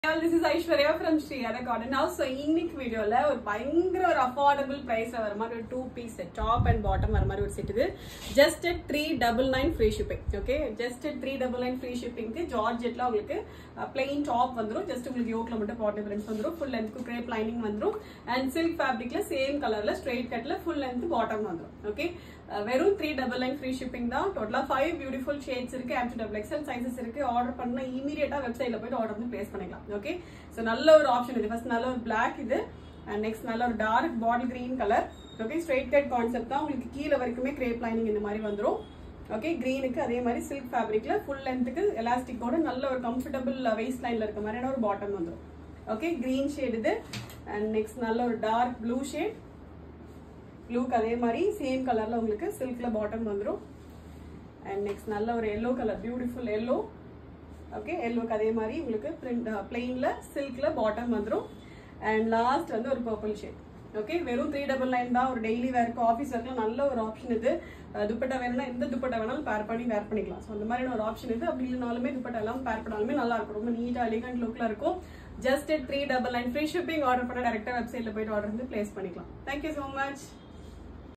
this is Aishwarya from Sri garden house so இன்னைக்கு வீடியோல ஒரு பயங்கர ஒரு அஃபோர்டபுள் பிரைஸ்ல வர மாதிரி ஒரு two piece set top and bottom வர மாதிரி ஒரு செட் இது just at three double nine free shipping okay just at three double nine free ஷிப்பிங்க்கு ஜார்ஜெட்ல உங்களுக்கு பிளெயின் டாப் வந்துடும் ஜஸ்ட் உங்களுக்கு யோக்ல மட்டும் பாட் டிஃபரன்ஸ் வந்துடும் ஃபுல் லென்த்க்கு கிரேப் லைனிங் வந்துடும் அண்ட் சில்க் ஃபேப்ரிக்ல சேம் கலர்ல ஸ்ட்ரெயிட் கட்ல ஃபுல் லென்த் பாட்டம் வந்துடும் ஓகே வெறும் three double nine free shipping தான் டோட்டலா ஃபைவ் பியூட்டிஃபுல் ஷேட்ஸ் இருக்கு ஆம் டபுள் எக்ஸல் சைசஸ் இருக்கு ஆர்டர் பண்ணா இமீடியட்டா வெப்சைட்ல போயிட்டு ஆர்டர் வந்து பிளேஸ் பண்ணிக்கலாம் ஓகே ஸோ நல்ல ஒரு ஆப்ஷன் இது ஃபர்ஸ்ட் நல்ல ஒரு பிளாக் இது அண்ட் நெக்ஸ்ட் நல்ல ஒரு dark bottle green colour okay straight cut concept தான் உங்களுக்கு கீழே வரைக்குமே கிரேப் லைனிங் இந்த மாதிரி வந்துடும் ஓகே கிரீனுக்கு அதே மாதிரி சில்க் ஃபேப்ரிக்ல ஃபுல் லென்த்துக்கு எலாஸ்டிக்கோட நல்ல ஒரு கம்ஃபர்டபுள் வெயிஸ்ட் லைன்ல இருக்க மாதிரியான ஒரு பாட்டம் வந்துடும் ஓகே கிரீன் ஷேட் இது அண்ட் நெக்ஸ்ட் நல்ல ஒரு டார்க் ப்ளூ ஷேட் ப்ளூக்கு அதே மாதிரி சேம் கலர்ல உங்களுக்கு சில்க்ல பாட்டம் வந்துடும் அண்ட் நெக்ஸ்ட் நல்ல ஒரு yellow colour beautiful yellow okay எல்லோக்கு அதே மாதிரி உங்களுக்கு பிளெயின்ல சில்க்ல பாட்டம் வந்துடும் அண்ட் லாஸ்ட் வந்து ஒரு பர்பிள் ஷேட் ஓகே வெறும் த்ரீ டபுள் நைன் தான் ஒரு டெய்லி வேர்க்கு ஆஃபீஸ் ஒர்க்லாம் நல்ல ஒரு ஆப்ஷன் இது அஹ் துப்பட்டா வேணும்னா எந்த துப்பட்டா வேணாலும் பேர் பண்ணி வேர் பண்ணிக்கலாம் ஸோ அந்த மாதிரியான ஒரு ஆப்ஷன் இது அப்படி இல்லைனாலுமே துப்பட்டா எல்லாம் பேர் பண்ணாலுமே நல்லா இருக்கும் ரொம்ப நீட்டாக எலிகண்ட் லுக்ல இருக்கும் just three double nine free shipping order பண்ண டேரக்டாக வெப்சைட்ல போயிட்டு ஆர்டர் வந்து பிளேஸ் பண்ணிக்கலாம் தேங்க்யூ ஸோ மச்